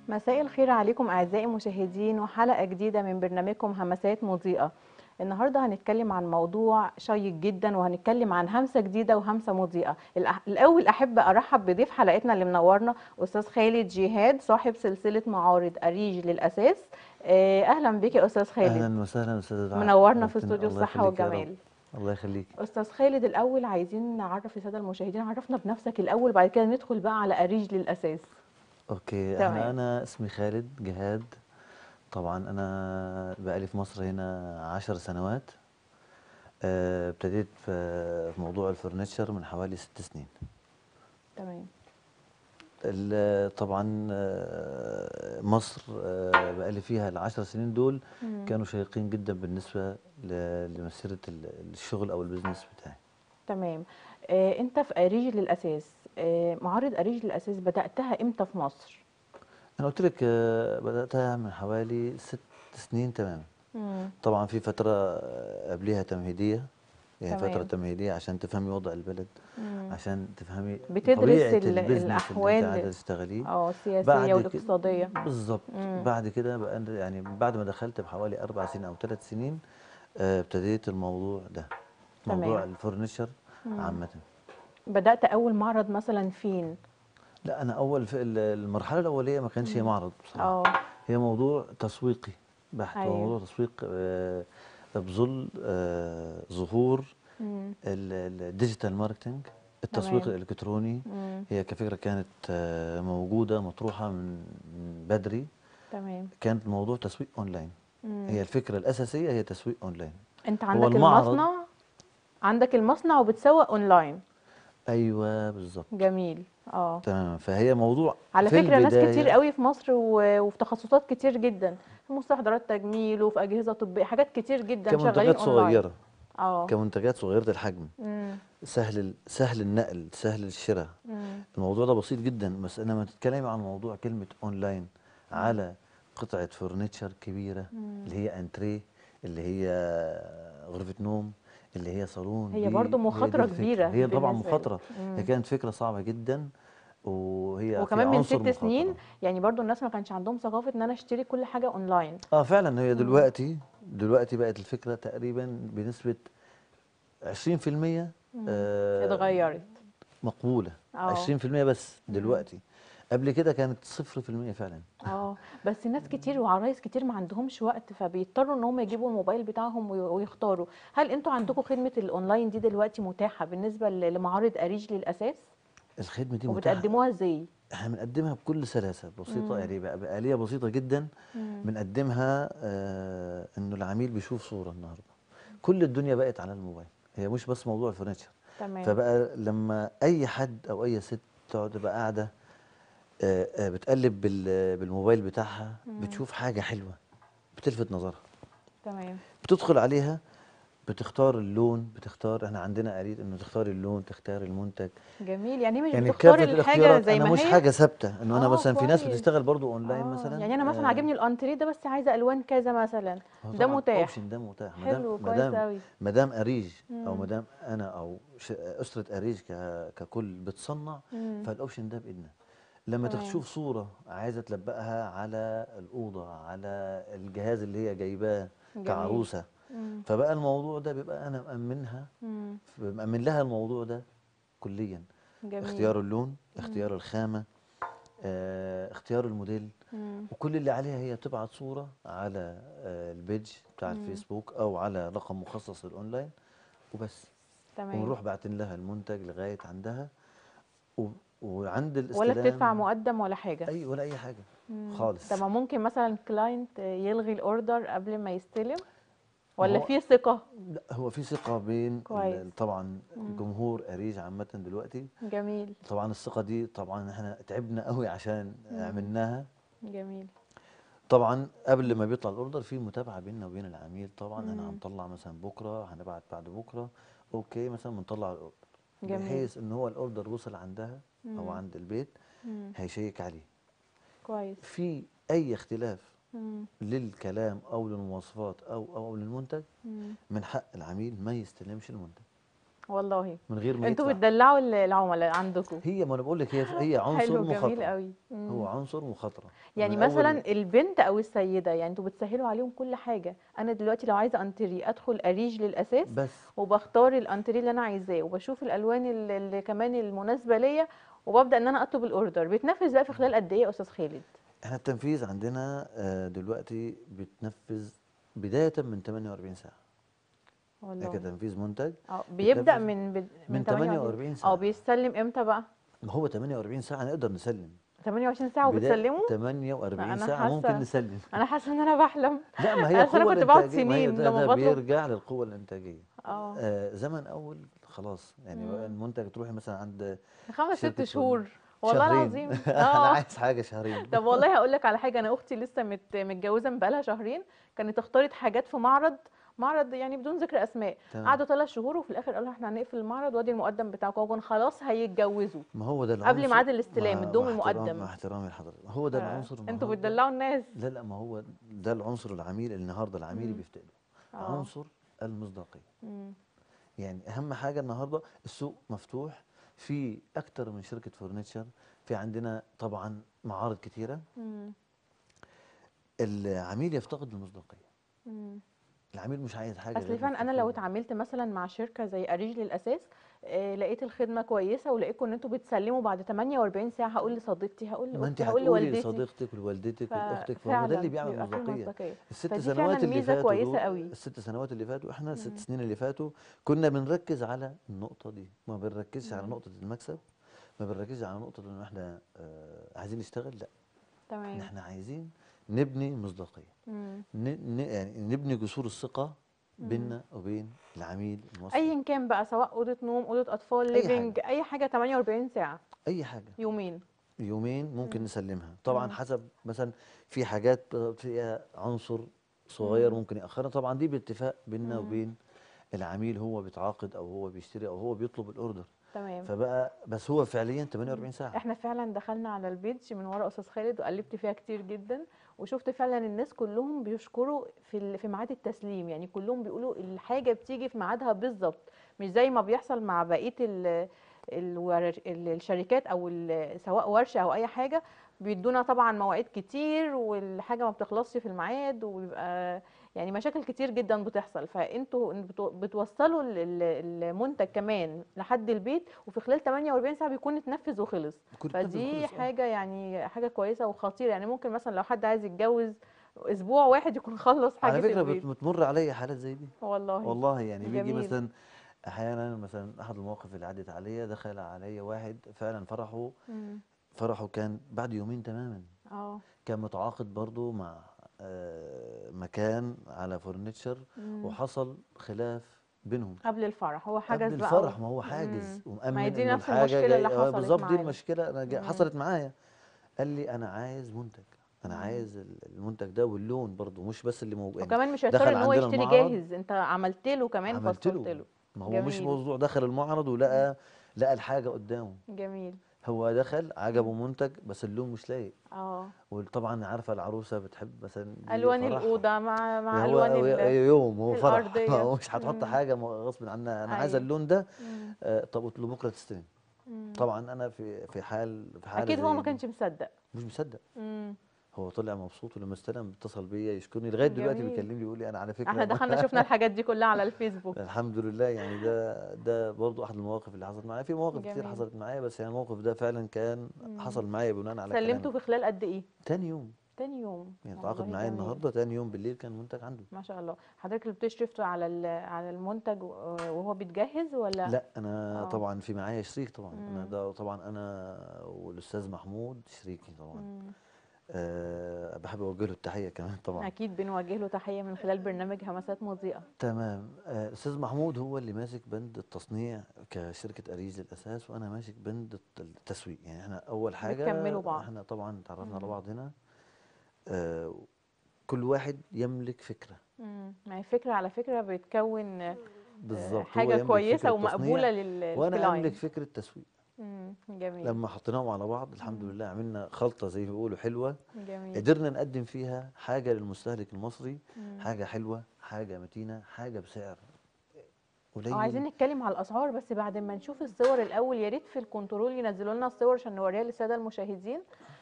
مساء الخير عليكم أعزائي المشاهدين وحلقة جديدة من برنامجكم همسات مضيئة النهاردة هنتكلم عن موضوع شيق جدا وهنتكلم عن همسة جديدة وهمسة مضيئة الأح- الأول أحب أرحب بضيف حلقتنا اللي منورنا أستاذ خالد جهاد صاحب سلسلة معارض أريج للأساس آه، أهلا بك يا أستاذ خالد اهلا وسهلا استاذ دعاء منورنا في ربنا- استوديو الله الصحة يخليك يا رب. والجمال الله يخليك أستاذ خالد الأول عايزين نعرف السادة المشاهدين عرفنا بنفسك الأول بعد كده ندخل بقى على أريج للأساس اوكي تمام. انا انا اسمي خالد جهاد طبعا انا بقالي في مصر هنا عشر سنوات آه، ابتديت في في موضوع الفرنتشر من حوالي ست سنين تمام ال- طبعا آه، مصر آه، بقالي فيها العشر سنين دول مم. كانوا شيقين جدا بالنسبة ل- لمسيرة ال- الشغل أو البيزنس بتاعي تمام آه، انت في اريج للاساس آه، معارض اريج للاساس بداتها امتى في مصر أنا قلت لك آه، بدأتها من حوالي ست سنين تماما مم. طبعا في فترة آه، قبليها تمهيدية يعني تمام. فترة تمهيدية عشان تفهمي وضع البلد مم. عشان تفهمي بتدرس طبيعة ال- البيزنس الأحوال اللي انت قاعدة تشتغليه اه السياسيه بعد كده- والاقتصاديه بالظبط مم. بعد كده بقى أنا- يعني بعد ما دخلت بحوالي أربع سنين أو ثلاث سنين آه، ابتديت الموضوع ده موضوع تمام. الفرنشر مم. عامة بدات اول معرض مثلا فين لا أنا أول في ال- المرحلة الأولية ما كانش هي معرض بصراحة اه هي موضوع تسويقي بحت أيوة. هو موضوع تسويق آه، بظل آه، ظهور مم. ال- ال- الديجيتال ماركتينج التسويق تمام. الالكتروني مم. هي كفكره كانت آه، موجوده مطروحه من من بدري تمام كانت موضوع تسويق اونلاين مم. هي الفكره الاساسيه هي تسويق اونلاين انت هو عندك المعرض- المصنع عندك المصنع وبتسوق اونلاين ايوه بالظبط جميل اه تمام فهي موضوع على في فكرة ناس البداية- كتير قوي في مصر و- وفي تخصصات كتير جدا في مستحضرات تجميل وفي أجهزة طبية حاجات كتير جدا شغالين كمنتجات اونلاين صغيره اه كمنتجات صغيره الحجم مم. سهل ال- سهل النقل سهل الشراء مم. الموضوع ده بسيط جدا بس لما تتكلمي عن موضوع كلمة اونلاين على قطعة فرنتشر كبيرة مم. اللي هي انتريه اللي هي غرفة نوم اللي هي صالون هي دي- برضو دي مخاطرة الفكرة. كبيرة هي طبعا بالنسبة لي. مخاطرة مم. هي كانت فكرة صعبة جدا وهي في وكمان من عنصر ست سنين مخاطرة. يعني برضو الناس ما كانش عندهم ثقافة ان انا اشتري كل حاجة اونلاين اه فعلا هي دلوقتي دلوقتي بقت الفكرة تقريبا بنسبة 20% آه اتغيرت مقبولة اه 20% بس دلوقتي قبل كده كانت 0% فعلا اه بس ناس كتير وعرايس كتير ما عندهمش وقت فبيضطروا ان هم يجيبوا الموبايل بتاعهم وي- ويختاروا هل انتوا عندكم خدمة الاونلاين دي دلوقتي متاحة بالنسبة ل- لمعارض اريج للاساس الخدمة دي متاحة وبتقدموها ازاي احنا بنقدمها بكل سلاسة بسيطة مم. يعني بقى بآلية بسيطة جدا مم. بنقدمها آه انه العميل بيشوف صورة النهاردة كل الدنيا بقت على الموبايل هي مش بس موضوع الفرنتشر تمام فبقى لما اي حد او اي ست تقعد تبقى قاعدة آه آه بتقلب بال- بالموبايل بتاعها مم. بتشوف حاجة حلوة بتلفت نظرها تمام بتدخل عليها بتختار اللون بتختار احنا عندنا قريب انه تختار اللون تختار المنتج جميل يعني مش يعني بتختار كافة الحاجة الاختيارات زي انا ما مش هي حاجة ثابتة انه انا آه، مثلا في ناس كويس. بتشتغل برضو اونلاين آه، مثلا يعني انا مثلا آه، عاجبني الانتريه ده بس عايزه الوان كذا مثلا هو ده طبعاً متاح اوبشن ده متاح حلو كويس مدام قوي مدام اريج او مم. مدام انا او ش- اسره اريج ك- ككل بتصنع مم. فالاوبشن ده بايدنا لما تمام. تشوف صوره عايزه تلبقها على الاوضه على الجهاز اللي هي جايباه جميل. كعروسه مم. فبقى الموضوع ده بيبقى انا مأمنها مم. مأمن لها الموضوع ده كليا جميل اختيار اللون اختيار الخامه آه، اختيار الموديل مم. وكل اللي عليها هي تبعت صورة على آه، البيج بتاع مم. الفيسبوك أو على رقم مخصص الأونلاين وبس تمام ونروح باعتين لها المنتج لغاية عندها و... وعند ولا الاستلام بتدفع مقدم ولا حاجه أي ولا أي حاجة مم. خالص طب ما ممكن مثلا كلاينت يلغي الاوردر قبل ما يستلم ولا هو- في ثقه لا هو في ثقة بين ال- كويس. طبعا مم. جمهور أريج عامة دلوقتي جميل طبعا الثقة دي طبعا احنا تعبنا قوي عشان مم. عملناها جميل طبعا قبل ما بيطلع الاوردر في متابعه بيننا وبين العميل طبعا انا مم. هنطلع مثلا بكره هنبعت بعد بكره اوكي مثلا بنطلع الاوردر جميل. بحيث ان هو الاوردر وصل عندها او مم. عند البيت مم. هيشيك عليه كويس في اي اختلاف مم. للكلام او للمواصفات او او, أو للمنتج مم. من حق العميل ما يستلمش المنتج والله من غير ما انتوا يدفع بتدلعوا ال- العملاء عندكم هي ما انا بقول لك هي هي عنصر حلو جميل مخاطره قوي هو عنصر مخاطره يعني من أول- مثلا البنت او السيده يعني انتوا بتسهلوا عليهم كل حاجه انا دلوقتي لو عايزه انتري ادخل اريج للاساس بس وبختار الانتري اللي انا عايزاه وبشوف الالوان اللي اللي كمان المناسبه ليا وببدا ان انا اطلب الاوردر بيتنفذ بقى في خلال قد ايه يا استاذ خالد احنا التنفيذ عندنا آه، دلوقتي بيتنفذ بدايه من 48 ساعه والله كتنفيذ منتج اه بيبدا بيتنفذ من بد- من 48 اه ساعه بيستلم امتى بقى ما هو 48 ساعه نقدر نسلم 28 ساعه بداية وبتسلموا 48 أنا ساعه ممكن حاسة- نسلم انا حاسه ان انا بحلم لا ما هي أصل أنا القوه كنت بقعد الانتاجيه ما هي سنين ده, لما ده بطلب. بيرجع للقوه الانتاجيه اه آه زمن اول خلاص يعني مم. المنتج تروحي مثلا عند خمس ست شركة شهور والله شهرين. العظيم انا اه عايز حاجه شهرين طب والله هقول لك على حاجه انا اختي لسه مت متجوزه من بقالها شهرين كانت اختارت حاجات في معرض معرض يعني بدون ذكر اسماء تمام. قعدوا ثلاث شهور وفي الاخر قالوا احنا هنقفل المعرض وادي المقدم بتاعكم وكان خلاص هيتجوزوا ما هو ده قبل العنصر ميعاد الاستلام مع- ادوهم مع احترام- المقدم مع احترامي لحضرتك هو ده ف- العنصر انتوا النهاردة- بتدلعوا الناس لا لا ما هو ده العنصر العميل اللي النهارده العميل مم. بيفتقده اه عنصر المصداقيه مم. يعني اهم حاجه النهارده السوق مفتوح في اكتر من شركه فرنتشر في عندنا طبعا معارض كتيره مم. العميل يفتقد المصداقيه مم. العميل مش عايز حاجه اصل غير فعلا انا لو المصداقية. اتعاملت مثلا مع شركه زي اريج للاساس آه لقيت الخدمه كويسه ولقيتكم ان انتوا بتسلموا بعد 48 ساعه هقول لصديقتي هقول ما انت لاختي هقول هتقولي لوالدتي لصديقتك ولوالدتك ف- ولاختك فهو ده فعلا اللي بيعمل بيبقى فيه مصداقيه مصداقيه الست فدي سنوات فعلا اللي ميزه فاتوا كويسه دول- قوي الست سنوات اللي فاتوا احنا الست مم. سنين اللي فاتوا كنا بنركز على النقطه دي ما بنركزش على مم. نقطه المكسب ما بنركزش على نقطه ان احنا آه عايزين نشتغل لا تمام احنا عايزين نبني مصداقيه مم. ن- ن- يعني نبني جسور الثقه مم. بيننا وبين العميل المصري ايا كان بقى سواء اوضه نوم اوضه اطفال أي ليفنج اي حاجه 48 ساعه اي حاجه يومين يومين ممكن مم. نسلمها طبعا مم. حسب مثلا في حاجات فيها عنصر صغير مم. ممكن ياخرها طبعا دي باتفاق بيننا مم. وبين العميل هو بيتعاقد او هو بيشتري او هو بيطلب الاوردر تمام فبقى بس هو فعليا 48 ساعه احنا فعلا دخلنا على البيج من ورا استاذ خالد وقلبت فيها كتير جدا وشفت فعلا الناس كلهم بيشكروا في ال- في ميعاد التسليم يعني كلهم بيقولوا الحاجه بتيجي في ميعادها بالظبط مش زي ما بيحصل مع بقيه ال الور- ال- الشركات او ال- سواء ورشه او اي حاجه بيدونا طبعا مواعيد كتير والحاجه ما بتخلصش في الميعاد وبيبقى يعني مشاكل كتير جدا بتحصل فانتوا بتو- بتوصلوا ال- ال- المنتج كمان لحد البيت وفي خلال 48 ساعه بيكون اتنفذ وخلص كل كل فدي خلص، آه. حاجه يعني حاجه كويسه وخطيره يعني ممكن مثلا لو حد عايز يتجوز اسبوع واحد يكون خلص حاجه على فكره البيت بت- بتمر عليا حالات زي دي والله والله يعني بيجي جميل. مثلا احيانا مثلا احد المواقف اللي عدت عليا دخل عليا واحد فعلا فرحه مم. فرحه كان بعد يومين تماما اه كان متعاقد برضو مع آه، مكان على فرنتشر مم. وحصل خلاف بينهم قبل الفرح هو حجز قبل بقى الفرح و- ما هو حاجز مم. ومأمن ما هي دي إنه نفس الحاجة المشكلة اللي جاية- آه، حصلت بالظبط دي معانا. المشكلة أنا جا- مم. حصلت معايا قال لي أنا عايز منتج أنا مم. عايز ال- المنتج ده واللون برضو مش بس اللي موجود يعني وكمان مش دخل هيضطر ان هو عندنا يشتري المعرض، جاهز انت عملت له كمان عملت فصلت له له ما هو مش جميل. موضوع دخل المعرض ولقى لقى الحاجة قدامه جميل هو دخل عجبه منتج بس اللون مش لايق اه وطبعا عارفه العروسه بتحب مثلا دي الوان فرحها. الاوضه مع مع هو الوان هو ال- يوم هو فرح الأرضية. ما هو مش هتحط مم. حاجه م- غصب عنها انا عايزه أيوة. اللون ده مم. آه، طب قلت له بكره تستلم مم. طبعا انا في في حال في حاله اكيد هو زي ما دي كانش مصدق مش مصدق مم. هو طلع مبسوط ولما استلم اتصل بيا يشكرني لغايه دلوقتي جميل. بيكلمني بيقول لي انا على فكره احنا دخلنا شفنا الحاجات دي كلها على الفيسبوك الحمد لله يعني ده ده برضو احد المواقف اللي حصلت معايا في مواقف كتير جميل. حصلت معايا بس يعني الموقف ده فعلا كان مم. حصل معايا بناء على سلمته كلامك في خلال قد ايه تاني يوم تاني يوم يعني والله تعاقد معايا جميل. النهارده تاني يوم بالليل كان منتج عنده ما شاء الله حضرتك اللي بتشرف على ال- على المنتج و- وهو بيتجهز ولا لا انا آه. طبعا في معايا شريك طبعا انا مم. ده طبعا انا والاستاذ محمود شريكي طبعا مم. أه بحب اوجه له التحيه كمان طبعا اكيد بنوجه له تحيه من خلال برنامج همسات مضيئه تمام آه، الاستاذ محمود هو اللي ماسك بند التصنيع كشركه اريج الاساس وانا ماسك بند الت- التسويق يعني احنا اول حاجه بتكملوا بعض. احنا طبعا اتعرفنا على مم. بعض هنا آه، كل واحد يملك فكره مم. ما هي فكره على فكره بتكون آه، بالظبط هو حاجه يملك كويسه فكرة ومقبوله تصنيع لل وانا للكلاينت. املك فكره تسويق مم. جميل لما حطيناهم على بعض الحمد مم. لله عملنا خلطه زي ما بيقولوا حلوه جميل قدرنا نقدم فيها حاجه للمستهلك المصري مم. حاجه حلوه حاجه متينه حاجه بسعر قليل اه عايزين نتكلم على الاسعار بس بعد ما نشوف الصور الاول يا ريت في الكنترول ينزلوا لنا الصور عشان نوريها للساده المشاهدين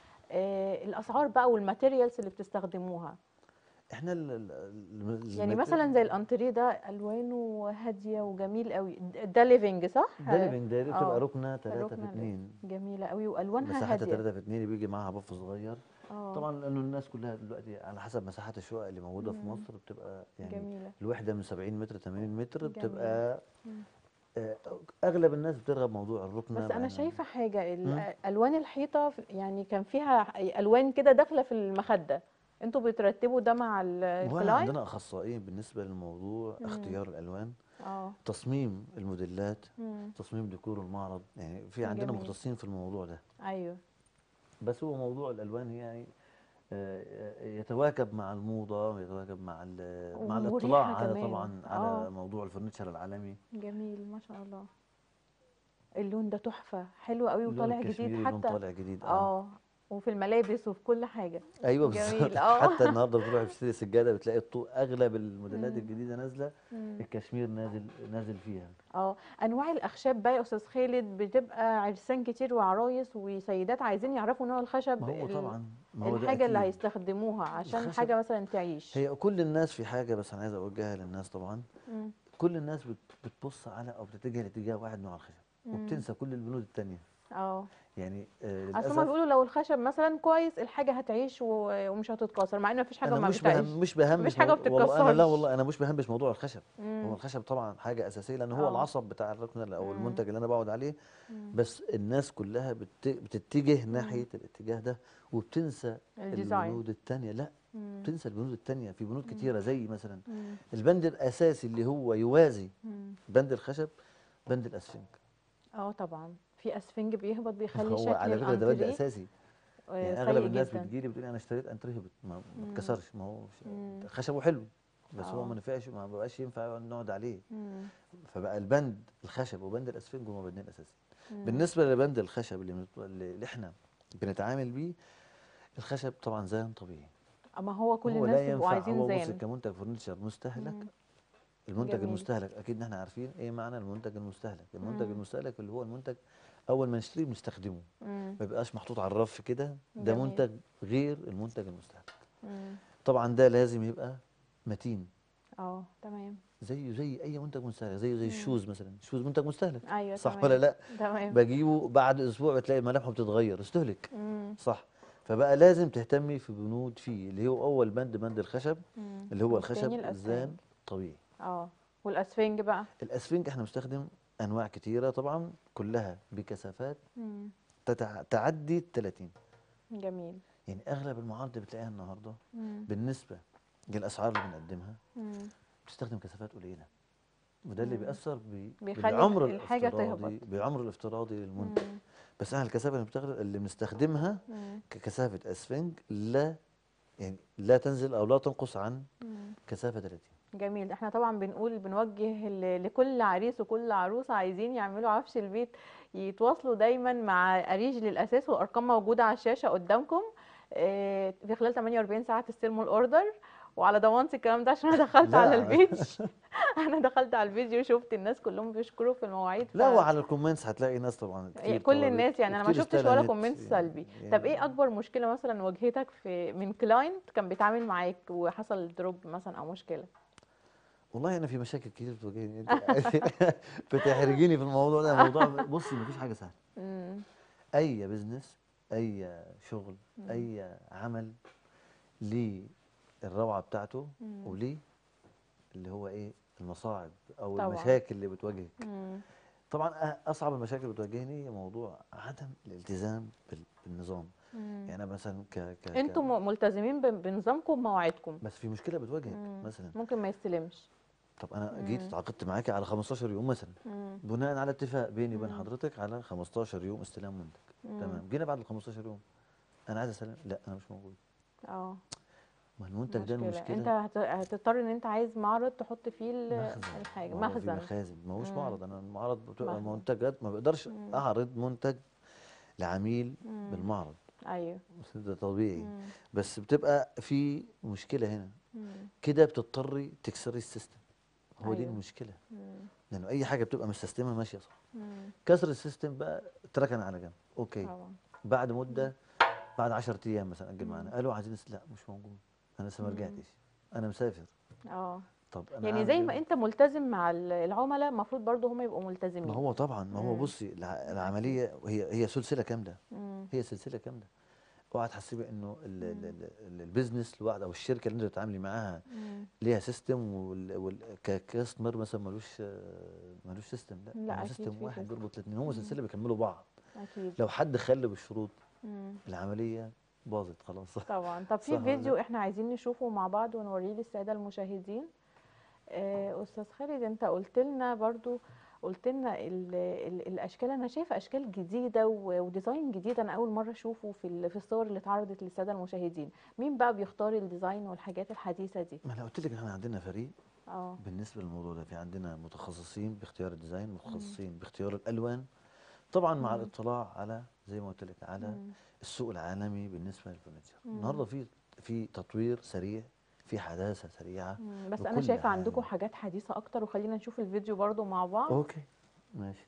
آه الاسعار بقى والماتيريالز اللي بتستخدموها احنا ال ال ال- يعني المت- مثلا زي الانتريه ده الوانه هاديه وجميل قوي د- ده ليفنج صح ده الليفنج ده بتبقى آه، ركنه 3 في ركنة 2 جميله قوي والوانها مساحتها هاديه 3 في 2 بيجي معاها بف صغير اه طبعا لانه الناس كلها دلوقتي على حسب مساحات الشقق اللي موجوده في مم. مصر بتبقى يعني جميله الوحده من 70 متر 80 متر جميل. بتبقى مم. آه، اغلب الناس بترغب موضوع الركنه بس انا لأن- شايفه حاجه ال- مم. الوان الحيطه في- يعني كان فيها الوان كده داخله في المخده انتوا بترتبوا ده مع ال- هو احنا الكلاين عندنا اخصائيين بالنسبه للموضوع مم. اختيار الالوان اه تصميم الموديلات مم. تصميم ديكور المعرض يعني في عندنا جميل. مختصين في الموضوع ده ايوه بس هو موضوع الالوان يعني آه، آه، يتواكب مع الموضه ويتواكب مع ال- مع ومريحة الاطلاع على كمان. طبعا آه. على موضوع الفرنتشر العالمي جميل ما شاء الله اللون ده تحفه حلو قوي اللون وطالع الكشميري جديد لون حتى طالع جديد اه وفي الملابس وفي كل حاجه ايوه جميل، بالظبط آه. حتى النهارده بتروح تشتري سجاده بتلاقي الطو اغلب الموديلات مم. الجديده نازله مم. الكشمير نازل نازل فيها اه انواع الاخشاب بقى يا استاذ خالد بتبقى عرسان كتير وعرايس وسيدات عايزين يعرفوا نوع الخشب ما هو ال- طبعا ما هو ده الحاجه اللي أكيد. هيستخدموها عشان الخشب- حاجه مثلا تعيش هي كل الناس في حاجه بس انا عايز اوجهها للناس طبعا مم. كل الناس بت- بتبص على او بتتجه لاتجاه واحد نوع الخشب مم. وبتنسى كل البنود التانية اه يعني آه اصل هما للاسف بيقولوا لو الخشب مثلا كويس الحاجه هتعيش و- ومش هتتكسر مع ان مفيش حاجه انا ما مش بتعيش بهم مش بهمش مفيش حاجة مو- والله انا لا بتتكسرش. والله انا مش بهمش موضوع الخشب مم. هو الخشب طبعا حاجه اساسيه لان هو آه. العصب بتاع الركن او مم. المنتج اللي انا بقعد عليه مم. بس الناس كلها بت- بتتجه ناحيه الاتجاه ده وبتنسى الديزاين. البنود التانية لا مم. بتنسى البنود التانية في بنود كتيره زي مثلا مم. البند الاساسي اللي هو يوازي مم. بند الخشب بند الاسفنج اه طبعا في اسفنج بيهبط بيخلي هو شكل على فكره ده بند الأنتريه، اساسي آه، يعني اغلب سيء الناس جدا. بتجيلي بتقول لي انا اشتريت انتريه هبط ما ما مم. اتكسرش ما هو مم. خشبه حلو بس هو آه. ما نفعش ما بقاش ينفع نقعد عليه مم. فبقى البند الخشب وبند الاسفنج هما بندين اساسي مم. بالنسبه لبند الخشب اللي, بنت- اللي احنا بنتعامل بيه الخشب طبعا زان طبيعي اما هو كل هو الناس لا بيبقوا ينفع عايزين هو بص زان كمنتج فرنتشر مستهلك مم. المنتج جميل. المستهلك اكيد ان احنا عارفين ايه معنى المنتج المستهلك المنتج مم. المستهلك اللي هو المنتج اول ما نشتريه بنستخدمه مم. ما بيبقاش محطوط على الرف كده ده جميل. منتج غير المنتج المستهلك مم. طبعا ده لازم يبقى متين اه تمام زيه زي اي منتج مستهلك زيه زي الشوز مثلا الشوز منتج مستهلك ايوه صح تمام. ولا لا تمام بجيبه بعد اسبوع بتلاقي ملامحه بتتغير استهلك مم. صح فبقى لازم تهتمي في بنود فيه اللي هو اول بند بند الخشب مم. اللي هو والتاني الخشب الأسفنج. الزان طبيعي اه والاسفنج بقى الاسفنج احنا بنستخدم انواع كتيره طبعا كلها بكثافات مم. تتع... تعدي ال 30 جميل يعني اغلب المعارض اللي بتلاقيها النهارده مم. بالنسبه للاسعار اللي بنقدمها مم. بتستخدم كثافات قليله وده اللي مم. بيأثر ب... بيخلي بالعمر الحاجة الافتراضي تهبط. بالعمر الافتراضي للمنتج مم. بس احنا الكثافه اللي, بتغ... اللي بنستخدمها مم. ككثافه اسفنج لا يعني لا تنزل او لا تنقص عن مم. كثافه 30 جميل احنا طبعا بنقول بنوجه ل- لكل عريس وكل عروسه عايزين يعملوا عفش البيت يتواصلوا دايما مع اريج للاساس والارقام موجوده على الشاشه قدامكم اه، في خلال 48 ساعه تستلموا الاوردر وعلى ضمانتي الكلام ده عشان انا دخلت لا. على البيج انا دخلت على البيج وشفت الناس كلهم بيشكروا في المواعيد لا ف- وعلى الكومنتس هتلاقي ناس طبعا إيه، كتير كل طلبت الناس يعني انا ما وكتير شفتش ولا استلمت كومنت يعني- سلبي طب ايه اكبر مشكله مثلا واجهتك في من كلاينت كان بيتعامل معاك وحصل دروب مثلا او مشكله والله انا في مشاكل كتير بتواجهني انت بتحرجيني في الموضوع ده موضوع بصي مفيش حاجه سهله مم. اي بزنس اي شغل مم. اي عمل ليه الروعه بتاعته مم. وليه اللي هو ايه المصاعب او طبعاً. المشاكل اللي بتواجهك مم. طبعا أ- اصعب المشاكل اللي بتواجهني هي موضوع عدم الالتزام بال- بالنظام مم. يعني أنا مثلا ك ك ك- انتوا م- ملتزمين ب- بنظامكم ومواعيدكم بس في مشكله بتواجهك مم. مثلا ممكن ما يستلمش طب انا جيت مم. اتعاقدت معاكي على 15 يوم مثلا مم. بناء على اتفاق بيني وبين مم. حضرتك على 15 يوم استلام منتج مم. تمام جينا بعد ال 15 يوم انا عايز اسلم لا انا مش موجود اه ما المنتج ده مشكلة. المشكله انت هت- هتضطر ان انت عايز معرض تحط فيه ال- مخزن الحاجه ما هو في مخزن مخازن ما هوش مم. معرض انا المعرض بتبقى مخزن. منتجات ما بقدرش مم. اعرض منتج لعميل مم. بالمعرض ايوه بس ده طبيعي مم. بس بتبقى في مشكله هنا مم. كده بتضطري تكسري السيستم هو دي أيوة. المشكله مم. لانه اي حاجه بتبقى مستسلمه ماشيه صح مم. كسر السيستم بقى اتركن على جنب اوكي طبعا بعد مده بعد 10 ايام مثلا اجل مم. معانا قالوا عايزين نس- لا مش موجود انا لسه ما مم. رجعتش انا مسافر اه طب انا يعني عامل زي إيه؟ ما انت ملتزم مع ال- العملاء المفروض برضو هم يبقوا ملتزمين ما هو طبعا ما هو مم. بصي الع- العمليه هي هي سلسله كامله مم. هي سلسله كامله اوعى تحسبي انه ال- ال- ال- ال- البيزنس لوحده او الشركه اللي انت بتتعاملي معاها مم. ليها سيستم وكاستمر مثلا ملوش آه، ملوش سيستم لا, لا، هو أكيد سيستم في واحد سيستم. بيربط الاثنين هم سلسله بيكملوا بعض اكيد لو حد خلى بالشروط مم. العمليه باظت خلاص طبعا طب صح في ولا فيديو لا؟ احنا عايزين نشوفه مع بعض ونوريه للساده المشاهدين آه، استاذ خالد انت قلت لنا برضو قلت لنا ال ال الاشكال انا شايفه اشكال جديده و- وديزاين جديد انا اول مره اشوفه في ال- في الصور اللي اتعرضت للساده المشاهدين مين بقى بيختار الديزاين والحاجات الحديثه دي ما انا قلت لك احنا عندنا فريق اه بالنسبه للموضوع ده في عندنا متخصصين باختيار الديزاين متخصصين باختيار الالوان طبعا مع مم. الاطلاع على زي ما قلت لك على مم. السوق العالمي بالنسبه للفurniture مم. النهارده في في تطوير سريع في حداثه سريعه مم. بس انا بكل شايفه عندكم حاجة. حاجات حديثه اكتر وخلينا نشوف الفيديو برضو مع بعض اوكي ماشي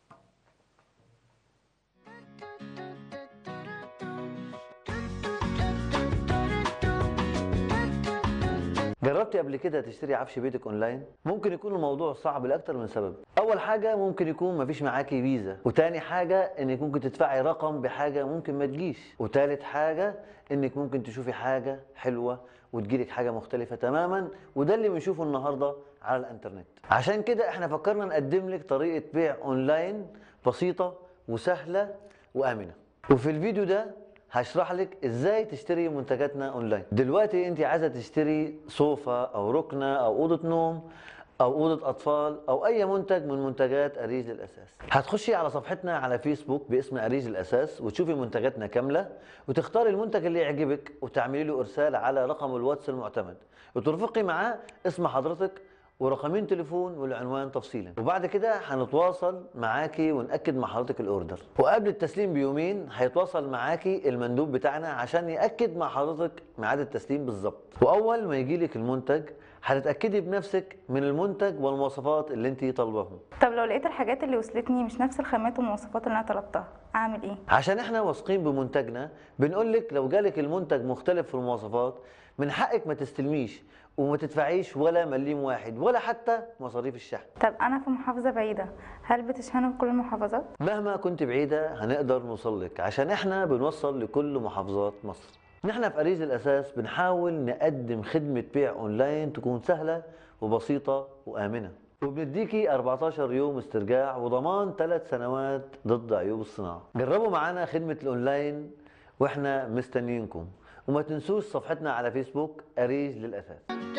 جربتي قبل كده تشتري عفش بيتك اونلاين؟ ممكن يكون الموضوع صعب لاكتر من سبب. اول حاجه ممكن يكون مفيش معاكي فيزا، وتاني حاجه انك ممكن تدفعي رقم بحاجه ممكن ما تجيش، وتالت حاجه انك ممكن تشوفي حاجه حلوه وتجيلك حاجه مختلفه تماما وده اللي بنشوفه النهارده على الانترنت. عشان كده احنا فكرنا نقدم لك طريقه بيع اونلاين بسيطه وسهله وامنه. وفي الفيديو ده هشرح لك ازاي تشتري منتجاتنا اونلاين دلوقتي انت عايزه تشتري صوفة او ركنه او اوضه نوم او اوضه اطفال او اي منتج من منتجات اريج للاساس هتخشي على صفحتنا على فيسبوك باسم اريج الاساس وتشوفي منتجاتنا كامله وتختاري المنتج اللي يعجبك وتعملي له ارسال على رقم الواتس المعتمد وترفقي معاه اسم حضرتك ورقمين تليفون والعنوان تفصيلا وبعد كده هنتواصل معاكي ونأكد مع حضرتك الاوردر وقبل التسليم بيومين هيتواصل معاكي المندوب بتاعنا عشان يأكد مع حضرتك ميعاد التسليم بالظبط واول ما يجيلك المنتج هتتأكدي بنفسك من المنتج والمواصفات اللي انت طالباهم طب لو لقيت الحاجات اللي وصلتني مش نفس الخامات والمواصفات اللي انا طلبتها اعمل ايه عشان احنا واثقين بمنتجنا بنقول لك لو جالك المنتج مختلف في المواصفات من حقك ما تستلميش وما تدفعيش ولا مليم واحد ولا حتى مصاريف الشحن طب انا في محافظه بعيده هل بتشحنوا في كل المحافظات مهما كنت بعيدة هنقدر نوصل لك عشان احنا بنوصل لكل محافظات مصر نحن في أريج الأساس بنحاول نقدم خدمة بيع أونلاين تكون سهلة وبسيطة وآمنة وبنديكي 14 يوم استرجاع وضمان 3 سنوات ضد عيوب الصناعة جربوا معنا خدمة الأونلاين واحنا مستنيينكم وما تنسوش صفحتنا على فيسبوك أريج للأساس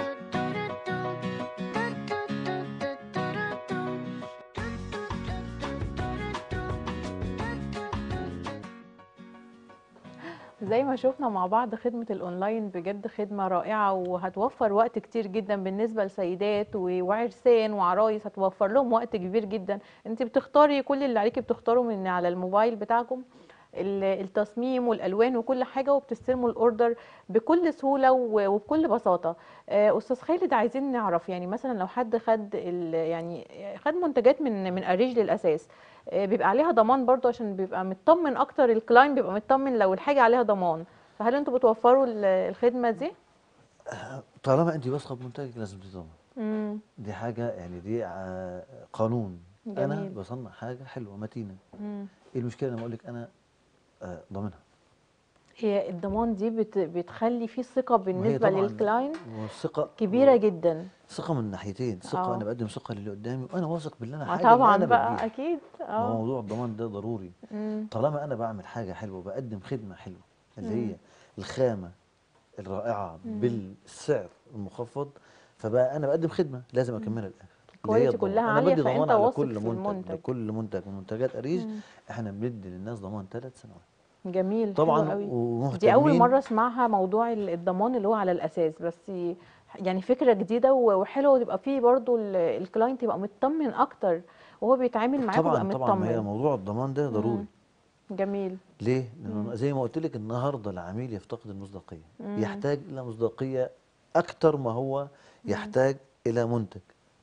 زي ما شفنا مع بعض خدمة الأونلاين بجد خدمة رائعة وهتوفر وقت كتير جدا بالنسبة لسيدات و- وعرسان وعرايس هتوفر لهم وقت كبير جدا انت بتختاري كل اللي عليكي بتختاره من على الموبايل بتاعكم ال- التصميم والالوان وكل حاجه وبتستلموا الاوردر بكل سهوله و- وبكل بساطه آه، استاذ خالد عايزين نعرف يعني مثلا لو حد خد ال- يعني خد منتجات من من اريج للاساس آه، بيبقى عليها ضمان برضو عشان بيبقى مطمن اكتر الكلاين بيبقى مطمن لو الحاجه عليها ضمان فهل انتوا بتوفروا ال- الخدمه دي طالما انت واثقة بمنتجك لازم تضمن امم دي حاجة يعني دي ع- قانون أنا جميل. بصنع حاجة حلوة متينة امم ايه المشكلة لما أقول لك أنا آه، ضامنها هي الضمان دي بت بتخلي فيه ثقه وهي بالنسبه طبعاً للكلاين والثقة كبيره جدا ثقة من ناحيتين ثقة آه. أنا بقدم ثقة للي قدامي وأنا واثق باللي أنا آه، حاجة اللي طبعا أنا بقى بديها اكيد ما هو اه موضوع الضمان ده ضروري مم. طالما أنا بعمل حاجة حلوة بقدم خدمة حلوة اللي مم. هي الخامة الرائعة مم. بالسعر المخفض فبقى أنا بقدم خدمة لازم أكملها للآخر اللي هي الكواليتي الضمان. كلها أنا عالية بدي ضمان فأنت على واثق كل في منتج المنتج. لكل منتج من منتجات أريج مم. احنا بندي للناس ضمان ثلاث سنوات جميل حلو طبعا قوي. ومهتمين دي اول مره اسمعها موضوع ال- الضمان اللي هو على الاساس بس يعني فكره جديده و- وحلوه ويبقى فيه برضو ال- الكلاينت يبقى مطمن اكتر وهو بيتعامل معاك يبقى طبعا طبعا ما هي مطمن موضوع الضمان ده ضروري جميل ليه؟ لأنه زي ما قلت لك النهارده العميل يفتقد المصداقية، يحتاج إلى مصداقية أكتر ما هو يحتاج إلى منتج.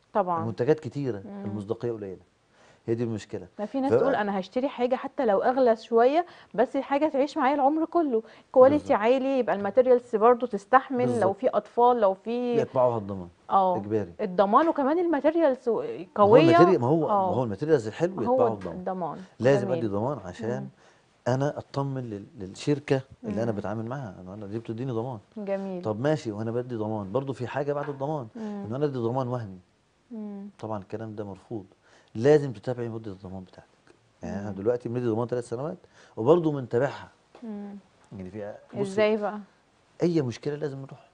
طبعا المنتجات كتيره مم. المصداقيه قليله هي دي المشكله ما في ناس ف- تقول انا هشتري حاجه حتى لو اغلى شويه بس حاجه تعيش معايا العمر كله كواليتي بالظبط. عالي يبقى الماتيريالز برضو تستحمل لو بالظبط. في اطفال لو في يتبعوها الضمان اه اجباري الضمان وكمان الماتيريالز ما هو قويه الماتيريال ما هو ما آه. هو الماتيريالز الحلو هو يتبعه الضمان الضمان لازم جميل. ادي ضمان عشان انا اطمن لل- للشركه اللي انا بتعامل معاها انا أنا دي بتديني ضمان جميل طب ماشي وانا بدي ضمان برضو في حاجه بعد الضمان مم. ان انا ادي ضمان وهمي مم. طبعا الكلام ده مرفوض لازم تتابعي مده الضمان بتاعتك يعني احنا دلوقتي بندي ضمان ثلاث سنوات وبرضه بنتابعها مم. يعني فيها بصي، ازاي بقى اي مشكله لازم نروح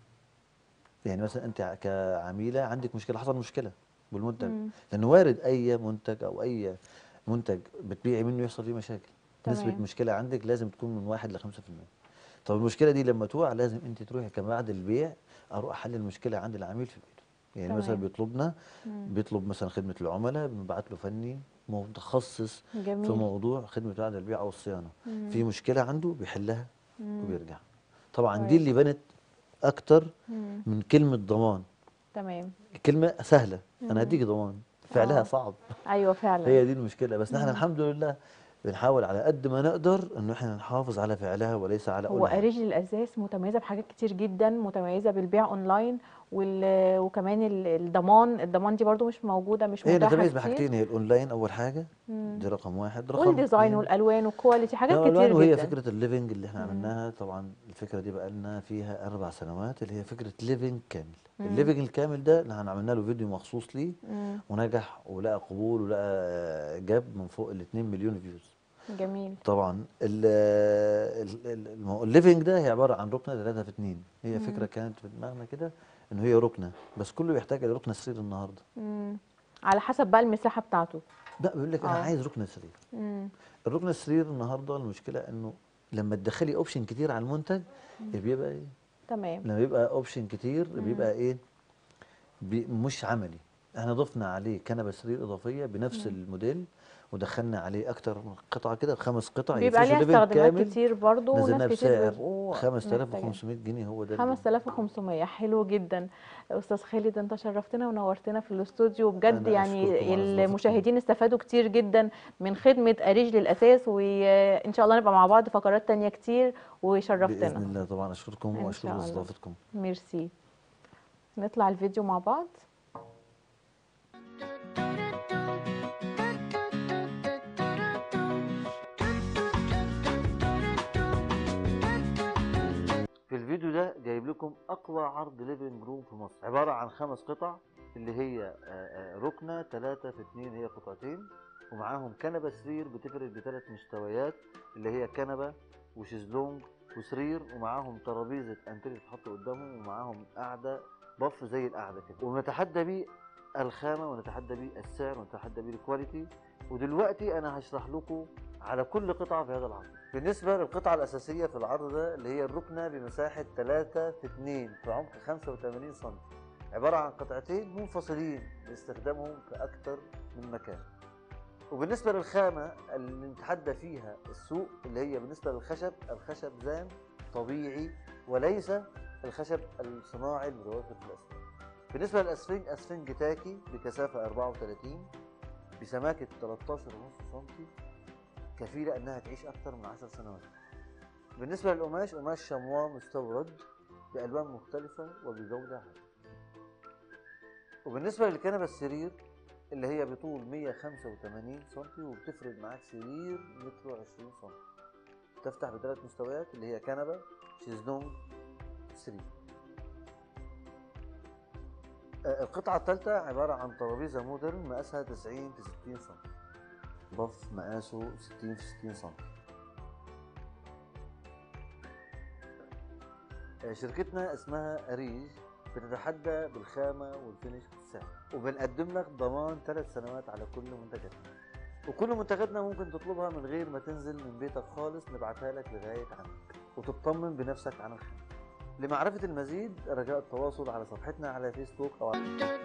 يعني مثلا انت ع- كعميله عندك مشكله حصل مشكله بالمنتج مم. لانه وارد اي منتج او اي منتج بتبيعي منه يحصل فيه مشاكل نسبه تمام. مشكله عندك لازم تكون من 1 ل 5% طب المشكله دي لما تقع لازم انت تروحي كمان بعد البيع اروح احل المشكله عند العميل في بيته يعني تمام. مثلا بيطلبنا مم. بيطلب مثلا خدمه العملاء بنبعت له فني متخصص في جميل موضوع خدمه بعد البيع او الصيانه مم. في مشكله عنده بيحلها مم. وبيرجع طبعا كويس. دي اللي بنت اكتر مم. من كلمه ضمان تمام كلمه سهله مم. انا هديك ضمان فعلها آه. صعب ايوه فعلا هي دي المشكله بس نحن مم. الحمد لله بنحاول على قد ما نقدر انه احنا نحافظ على فعلها وليس على هو قولها اريج الاساس متميزه بحاجات كتير جدا متميزه بالبيع اونلاين وال... وكمان ال- الضمان الضمان دي برضو مش موجوده مش هي متاحه نتميز كتير بحاجتين هي الاونلاين اول حاجه مم. دي رقم واحد رقم والديزاين اتنين والالوان والكواليتي حاجات الألوان كتير وهي جدا فكره الليفنج اللي احنا مم. عملناها طبعا الفكره دي بقى لنا فيها اربع سنوات اللي هي فكره ليفنج كامل مم. الليفنج الكامل ده اللي احنا عملنا له فيديو مخصوص ليه مم. ونجح ولقى قبول ولقى جاب من فوق ال 2 مليون فيوز جميل طبعا ال- ال- ال- الم- الليفنج ده هي عباره عن ركنه 3 في 2 هي مم. فكره كانت في دماغنا كده ان هي ركنه بس كله بيحتاج الى ركنه سرير النهارده مم. على حسب بقى المساحه بتاعته لا بيقول لك انا آه. عايز ركنه سرير مم. الركن السرير النهارده المشكله انه لما تدخلي اوبشن كتير على المنتج بيبقى ايه تمام لما يبقى اوبشن كتير مم. بيبقى ايه بي مش عملي احنا ضفنا عليه كنبه سرير اضافيه بنفس مم. الموديل ودخلنا عليه اكتر من قطعه كده خمس قطع بيبقى يفرشوا ليها ليفنج استخدامات كامل كتير برضو نزلناه وناس كتير بسعر بيبقوا 5500 جنيه هو ده اللي- 5500 حلو جدا استاذ خالد انت شرفتنا ونورتنا في الاستوديو بجد أنا يعني أشكركم على استضافتكم. المشاهدين استفادوا كتير جدا من خدمة أريج للأساس وإن شاء الله نبقى مع بعض فقرات تانية كتير باذن وشرفتنا الله طبعا اشكركم إن واشكر شاء الله. استضافتكم ميرسي نطلع الفيديو مع بعض في الفيديو ده جايب لكم اقوى عرض ليفنج روم في مصر عباره عن خمس قطع اللي هي آه، آه، ركنه 3 في 2 هي قطعتين ومعاهم كنبه سرير بتفرد بثلاث مستويات اللي هي كنبه وشيزلونج وسرير ومعاهم ترابيزه انتري تتحط قدامهم ومعاهم قاعده بف زي القعده كده ونتحدى بيه الخامه ونتحدى بيه السعر ونتحدى بيه الكواليتي ودلوقتي انا هشرح لكم على كل قطعه في هذا العرض بالنسبه للقطعه الاساسيه في العرض ده اللي هي الركنه بمساحه 3 في 2 في عمق 85 سم عباره عن قطعتين منفصلين لاستخدامهم في اكثر من مكان وبالنسبه للخامه اللي نتحدى فيها السوق اللي هي بالنسبه للخشب الخشب زان طبيعي وليس الخشب الصناعي المتوفر في الاسفنج بالنسبه للاسفنج اسفنج تاكي بكثافه 34 بسماكه 13.5 سم كفيله انها تعيش اكثر من 10 سنوات بالنسبه للقماش قماش شموا مستورد بالوان مختلفه وبجوده عاليه وبالنسبه للكنبه السرير اللي هي بطول 185 سم وبتفرد معاك سرير متر و20 سم تفتح بثلاث مستويات اللي هي كنبه شيزلونج سرير آه، القطعة الثالثة عبارة عن ترابيزة مودرن مقاسها 90 في 60 سم بف مقاسه 60 في 60 سم آه، شركتنا اسمها أريج بتتحدى بالخامة والفينش والسعر وبنقدم لك ضمان ثلاث سنوات على كل منتجاتنا وكل منتجاتنا ممكن تطلبها من غير ما تنزل من بيتك خالص نبعتها لك لغاية عندك وتطمن بنفسك عن الخامة لمعرفة المزيد رجاء التواصل على صفحتنا على فيسبوك أو على